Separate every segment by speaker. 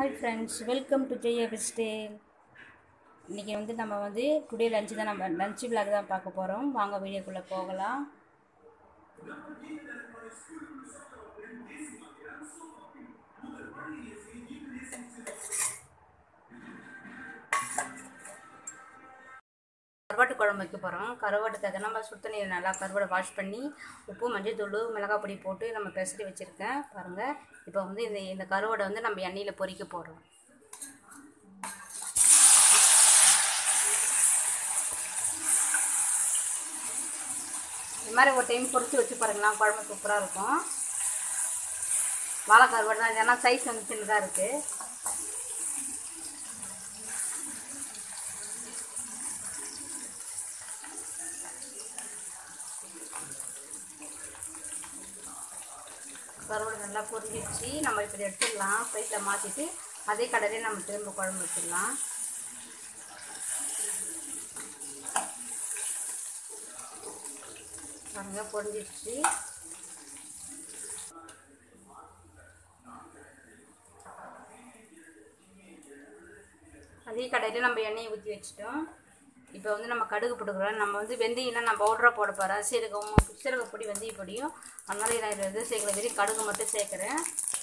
Speaker 1: hi friends welcome to ஜெய ஸ்டேல் இன்றைக்கி வந்து நம்ம வந்து டுடே லஞ்சு தான் நம்ம லஞ்ச் விளாக் தான் பார்க்க போகிறோம் வாங்க வீடியோக்குள்ளே போகலாம் கருவாட்டு குழம்பு வைக்க போகிறோம் கருவாட்டு தக்க நம்ம சுத்த நீர் நல்லா கருவாடை வாஷ் பண்ணி உப்பு மஞ்சள் தூள் மிளகாய் பொடி போட்டு நம்ம பெசரி வச்சுருக்கேன் பாருங்கள் இப்போ வந்து இந்த இந்த கருவாடை வந்து நம்ம எண்ணெயில் பொரிக்க போகிறோம் இந்த மாதிரி ஒரு டைம் பொரிச்சு வச்சு பாருங்களா குழம்பு சூப்பராக இருக்கும் வாழை கருவாடு தான் ஏன்னா சைஸ் வந்து சின்னதாக இருக்குது கருவாடு நல்லா பொரிஞ்சிடுச்சு நம்ம இப்படி எடுத்துடலாம் பிளேட்டில் மாற்றிட்டு அதே கடையிலே நம்ம திரும்ப குழம்பு வச்சிடலாம் பாருங்க பொரிஞ்சிடுச்சு அதே கடையில் நம்ம எண்ணெயை ஊற்றி வச்சுட்டோம் இப்போ வந்து நம்ம கடுகு போட்டுக்கிறோம் நம்ம வந்து வெந்தயம்லாம் நான் பவுடராக போட போகிறேன் சீரகம் சீரக பொடி வெந்தய பொடியும் அதனால நான் இதில் எதுவும் சேர்க்கல வெறும் கடுகு மட்டும் சேர்க்குறேன்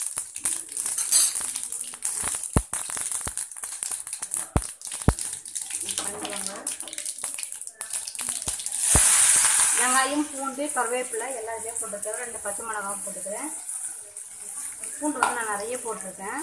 Speaker 1: பண்ணிக்கோங்க வெங்காயம் பூண்டு கருவேப்பிலை எல்லாம் இதே போட்டுக்கிறேன் ரெண்டு பச்சை மிளகாவும் போட்டுக்கிறேன் பூண்டு வந்து நான் நிறைய போட்டிருக்கேன்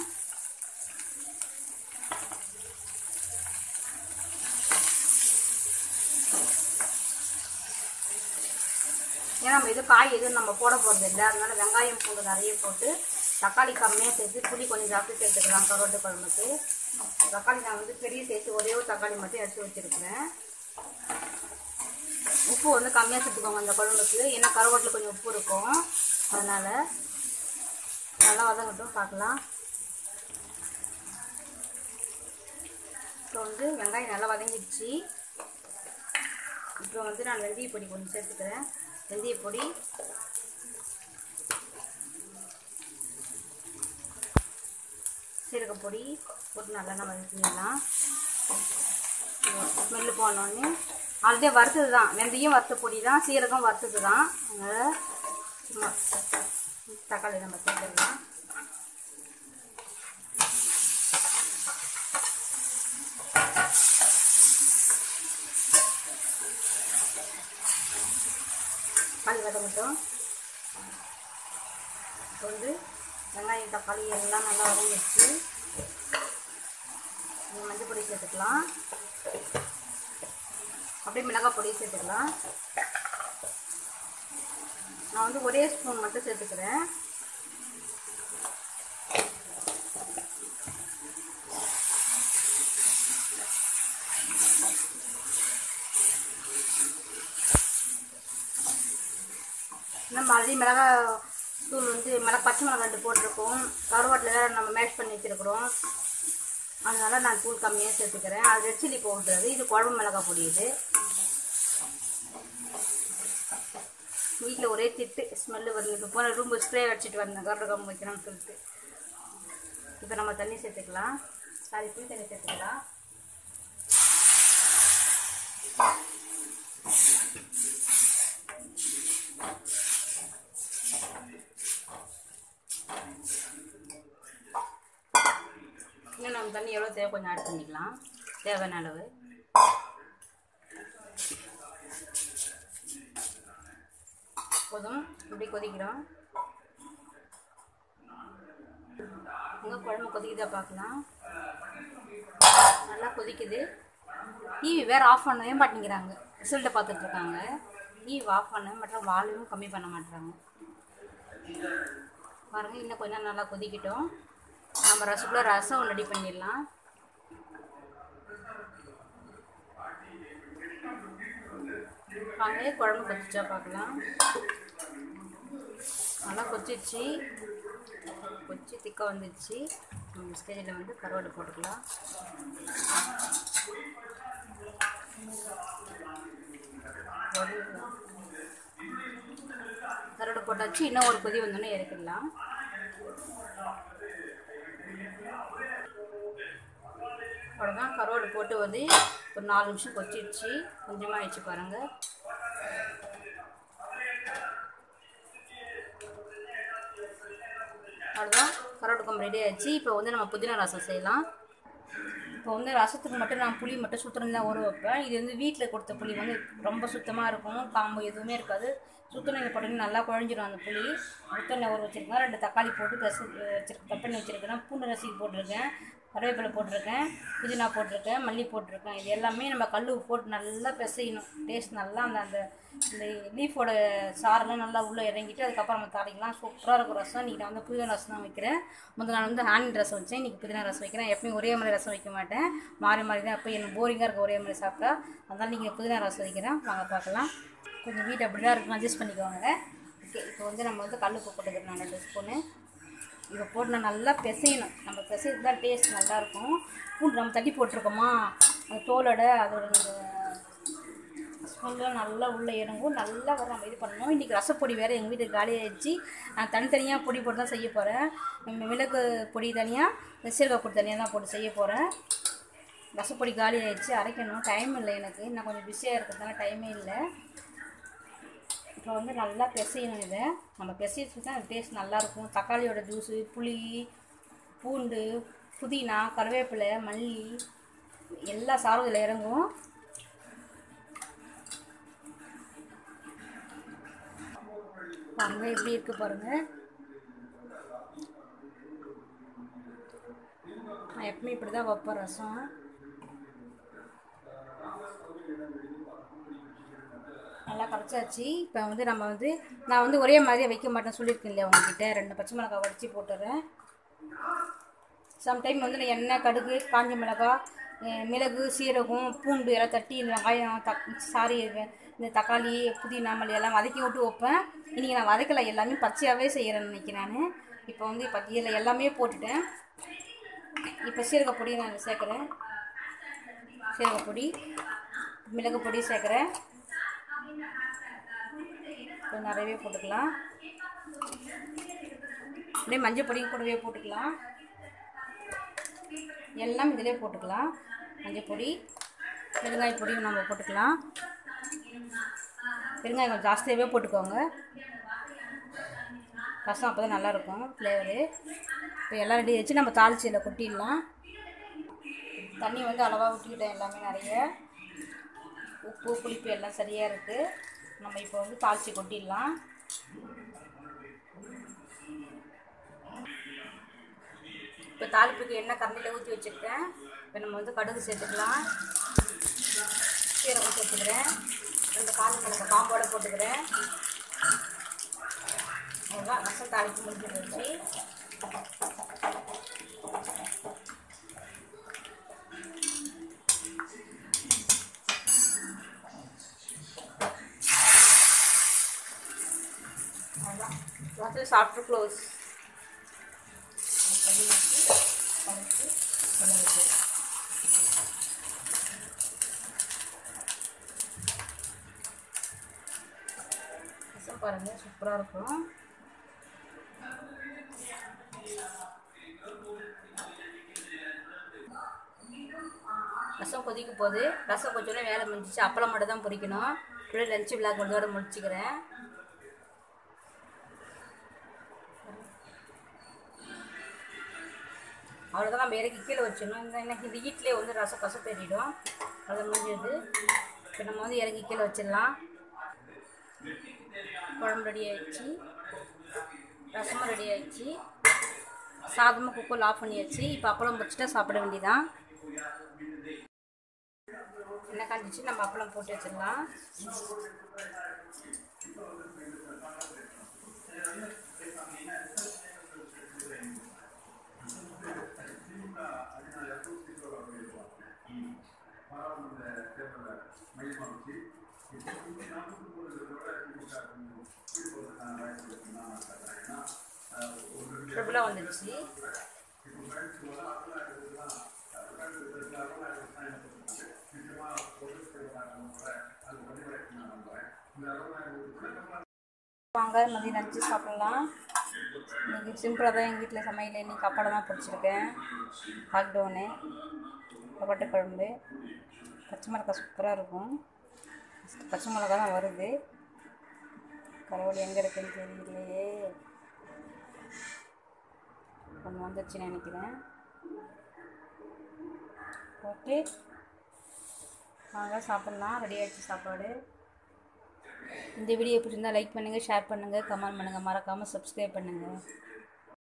Speaker 1: ஏன்னா நம்ம இது காய் எதுவும் நம்ம போட போகிறது இல்லை அதனால வெங்காயம் பூண்டு நிறைய போட்டு தக்காளி கம்மியாக சேர்த்து புளி கொஞ்சம் ஜாஸ்தி சேர்த்துக்கலாம் கருவாட்டு குழம்புக்கு தக்காளி நான் வந்து பெரிய சேர்த்து ஒரே ஒரு தக்காளி மட்டும் எடுத்து வச்சுருக்கிறேன் உப்பு வந்து கம்மியாக சேர்த்துக்கோங்க அந்த குழம்புக்கு ஏன்னா கருவாட்டில் கொஞ்சம் உப்பு இருக்கும் அதனால் நல்லா வதங்கட்டும் பார்க்கலாம் இப்போ வந்து வெங்காயம் நல்லா வதங்கிடுச்சு இப்போ வந்து நான் வெந்தய பொடி கொஞ்சம் சேர்த்துக்கிறேன் வெந்தய பொடி சீரக பொடி போட்டு நல்லா நம்ம வதக்கிடலாம் ஸ்மெல்லு போனோடனே ஆல்ரெடி வறுத்தது தான் வெந்தயம் வறுத்த பொடி தான் சீரகம் வறுத்தது தான் அதனால் சும்மா தக்காளி நம்ம சேர்த்துடலாம் தக்காளி வதங்கட்டும் இப்போ வந்து வெங்காயம் தக்காளி எல்லாம் நல்லா வதங்கிடுச்சு மஞ்சள் பொடி சேர்த்துக்கலாம் அப்படியே மிளகாய் பொடி சேர்த்துக்கலாம் நான் வந்து ஒரே ஸ்பூன் மட்டும் சேர்த்துக்கிறேன் நம்ம ஆல்ரெடி மிளகாய் தூள் வந்து மிளகா பச்சை மிளகா ரெண்டு போட்டிருக்கோம் கருவாட்டில் வேறு நம்ம மேஷ் பண்ணி வச்சுருக்குறோம் அதனால் நான் தூள் கம்மியாக சேர்த்துக்கிறேன் அது ரெட் சில்லி பவுடர் இது குழம்பு மிளகாய் பொடி இது வீட்டில் ஒரே திட்டு ஸ்மெல்லு வந்து போன ரூம் ஸ்ப்ரே அடிச்சிட்டு வந்தேன் கருட கம்பு வைக்கணும்னு சொல்லிட்டு இப்போ நம்ம தண்ணி சேர்த்துக்கலாம் சாரி புளி தண்ணி சேர்த்துக்கலாம் இன்னும் நம்ம தண்ணி எவ்வளோ தேவை கொஞ்சம் ஆட் பண்ணிக்கலாம் தேவையான அளவு போதும் இப்படி கொதிக்கிறோம் உங்கள் குழம்பு கொதிக்குதா பார்க்கலாம் நல்லா கொதிக்குது டிவி வேறு ஆஃப் பண்ணவே மாட்டேங்கிறாங்க ரிசல்ட்டை பார்த்துட்ருக்காங்க டிவி ஆஃப் பண்ண மற்றும் வால்யூம் கம்மி பண்ண மாட்டுறாங்க பாருங்கள் இன்னும் கொஞ்சம் நல்லா கொதிக்கிட்டோம் நம்ம ரசகுல்லா ரசம் ரெடி பண்ணிடலாம் வாங்க குழம்பு கொதிச்சா பார்க்கலாம் நல்லா கொச்சிச்சு கொச்சி திக்காக வந்துடுச்சு இந்த ஸ்டேஜில் வந்து கருவாடு போட்டுக்கலாம் கருவாடு போட்டாச்சு இன்னும் ஒரு கொதி வந்தோன்னே இறக்கிடலாம் அவ்வளோதான் கருவாடு போட்டு வந்து ஒரு நாலு நிமிஷம் கொச்சிடுச்சு கொஞ்சமாக வச்சு பாருங்கள் அவ்வளோதான் கருவாடு குழம்பு ரெடி ஆயிடுச்சு இப்போ வந்து நம்ம புதினா ரசம் செய்யலாம் இப்போ வந்து ரசத்துக்கு மட்டும் நான் புளி மட்டும் சுத்தணும் தான் ஊற வைப்பேன் இது வந்து வீட்டில் கொடுத்த புளி வந்து ரொம்ப சுத்தமாக இருக்கும் காம்பு எதுவுமே இருக்காது சுத்தண்ணெய் போட்டு நல்லா குழஞ்சிரும் அந்த புளி சுத்தண்ணெய் ஊற வச்சுருக்கேன் ரெண்டு தக்காளி போட்டு பெசு வச்சிருக்கேன் கட் பண்ணி வச்சுருக்கேன் பூண்டு நசுக்கி போட்டிருக்கேன் கருவேப்பிலை போட்டிருக்கேன் புதினா போட்டிருக்கேன் மல்லி போட்டிருக்கேன் இது எல்லாமே நம்ம கல் உப்பு போட்டு நல்லா பிசையணும் டேஸ்ட் நல்லா அந்த அந்த இந்த லீஃபோட சாரெல்லாம் நல்லா உள்ளே இறங்கிட்டு அதுக்கப்புறம் நம்ம தாளிக்கலாம் சூப்பராக இருக்கும் ரசம் இன்றைக்கி நான் வந்து புதினா ரசம் தான் வைக்கிறேன் முதல் நாள் வந்து ஹேண்ட் ரசம் வச்சேன் இன்றைக்கி புதினா ரசம் வைக்கிறேன் எப்பயும் ஒரே மாதிரி ரசம் வைக்க மாட்டேன் மாறி மாறி தான் எப்போ எனக்கு போரிங்காக இருக்கும் ஒரே மாதிரி சாப்பிட்டா அதனால் நீங்கள் புதினா ரசம் வைக்கிறேன் வாங்க பார்க்கலாம் கொஞ்சம் வீட்டு அப்படி தான் இருக்கும் அட்ஜஸ்ட் பண்ணிக்குவாங்க ஓகே இப்போ வந்து நம்ம வந்து கல் உப்பு போட்டுக்கிறேன் நான் ரெண்டு ஸ்பூனு இதை போட்டு நான் நல்லா பிசையணும் நம்ம பிசைறது தான் டேஸ்ட் நல்லாயிருக்கும் பூண்டு நம்ம தட்டி போட்டிருக்கோமா அந்த தோலோட அதோட அந்த ஸ்மெல்லாம் நல்லா உள்ளே இறங்கும் நல்லா வர நம்ம இது பண்ணணும் இன்றைக்கி ரசப்பொடி வேறு எங்கள் வீட்டுக்கு காலி ஆயிடுச்சு நான் தனித்தனியாக பொடி போட்டு தான் செய்ய போகிறேன் மிளகு பொடி தனியாக சீரக பொடி தனியாக தான் போட்டு செய்ய போகிறேன் ரசப்பொடி காலி ஆயிடுச்சு அரைக்கணும் டைம் இல்லை எனக்கு நான் கொஞ்சம் பிஸியாக இருக்கிறதுனால டைமே இல்லை இப்போ வந்து நல்லா பிசையணும் இதை நம்ம பிசைச்சு தான் டேஸ்ட் நல்லாயிருக்கும் தக்காளியோட ஜூஸு புளி பூண்டு புதினா கருவேப்பிலை மல்லி எல்லா சாரும் இதில் இறங்கும் பாருங்க எப்படி இருக்கு பாருங்க நான் எப்பவுமே இப்படி தான் வைப்பேன் ரசம் நல்லா கரைச்சாச்சு இப்போ வந்து நம்ம வந்து நான் வந்து ஒரே மாதிரியே வைக்க மாட்டேன் சொல்லியிருக்கேன் இல்லையா உங்ககிட்ட ரெண்டு பச்சை மிளகாய் வடித்து போட்டுறேன் சம்டைம் வந்து நான் எண்ணெய் கடுகு காஞ்ச மிளகாய் அஹ் மிளகு சீரகம் பூண்டு எல்லாம் தட்டி இந்த வெங்காயம் தக் சாரி இந்த தக்காளி புதினா மல்லி எல்லாம் வதக்கி விட்டு வைப்பேன் இன்றைக்கி நான் வதக்கலை எல்லாமே பச்சையாகவே செய்கிறேன்னு நினைக்கிறேன் நான் இப்போ வந்து இப்போ இதில் எல்லாமே போட்டுட்டேன் இப்போ சீரக பொடியை நான் சேர்க்குறேன் சீரக பொடி மிளகு பொடி சேர்க்குறேன் கொஞ்சம் நிறையவே போட்டுக்கலாம் அப்படியே மஞ்சள் பொடியும் கூடவே போட்டுக்கலாம் எல்லாம் இதிலே போட்டுக்கலாம் மஞ்சள் பொடி பெருங்காய பொடியும் நம்ம போட்டுக்கலாம் பெருங்காயம் கொஞ்சம் ஜாஸ்தியாகவே போட்டுக்கோங்க ரசம் அப்போ தான் நல்லாயிருக்கும் ஃப்ளேவரு இப்போ எல்லாம் ரெடி வச்சு நம்ம தாளிச்சியில் கொட்டிடலாம் தண்ணி வந்து அளவாக ஊற்றிக்கிட்டேன் எல்லாமே நிறைய உப்பு புளிப்பு எல்லாம் சரியாக இருக்குது நம்ம இப்போ வந்து தாளித்து கொட்டிடலாம் இப்போ தாளிப்புக்கு எண்ணெய் கரண்டியில் ஊற்றி வச்சுருக்கேன் இப்போ நம்ம வந்து கடுகு சேர்த்துக்கலாம் சீரகம் சேர்த்துக்கிறேன் ரெண்டு கால் மிளகாய் காம்போட போட்டுக்கிறேன் அவ்வளோதான் ரசம் தாளிப்பு முடிஞ்சு போச்சு அவ்வளோதான் ரசம் சாப்பிட்டு க்ளோஸ் ரசம் பாருங்க சூப்பராக இருக்கும் ரசம் கொதிக்க போகுது ரசம் கொஞ்சோட வேலை முடிஞ்சிச்சு அப்பளம் மட்டும் தான் பொரிக்கணும் அப்படியே லஞ்ச் விழாக்கு கொண்டோட முடிச்சுக்கிறேன் அவ்வளோதான் நம்ம இறக்கி கீழே வச்சிடணும் இந்த எனக்கு இந்த ஹீட்லேயே வந்து ரசம் கசப்பேறிடும் அது முடிஞ்சது இப்போ நம்ம வந்து இறக்கி கீழே வச்சிடலாம் குழம்பு ரெடி ஆயிடுச்சு ரசமும் ரெடி ஆயிடுச்சு சாதமும் குக்கர் ஆஃப் பண்ணியாச்சு இப்போ அப்பளம் வச்சுட்டா சாப்பிட வேண்டியதான் என்ன காஞ்சிச்சு நம்ம அப்பளம் போட்டு வச்சிடலாம் ட்ரிபிளாக வந்துடுச்சு வாங்க மதியம் லஞ்சு சாப்பிட்லாம் இன்றைக்கி சிம்பிளாக தான் எங்கள் வீட்டில் சமையல் இன்றைக்கி அப்பளம் தான் பிடிச்சிருக்கேன் லாக்டவுனு கருவாட்டு குழம்பு பச்சை மிளகாய் சூப்பராக இருக்கும் ஃபஸ்ட்டு பச்சை மிளகா தான் வருது கருவாடு எங்கே இருக்குன்னு தெரியலையே ஒன்று வந்துருச்சுன்னு நினைக்கிறேன் ஓகே வாங்க சாப்பிட்லாம் ரெடி ஆகிடுச்சு சாப்பாடு இந்த வீடியோ பிடிச்சிருந்தா லைக் பண்ணுங்கள் ஷேர் பண்ணுங்கள் கமெண்ட் பண்ணுங்கள் மறக்காமல் சப்ஸ்கிரைப் பண்ணுங்கள்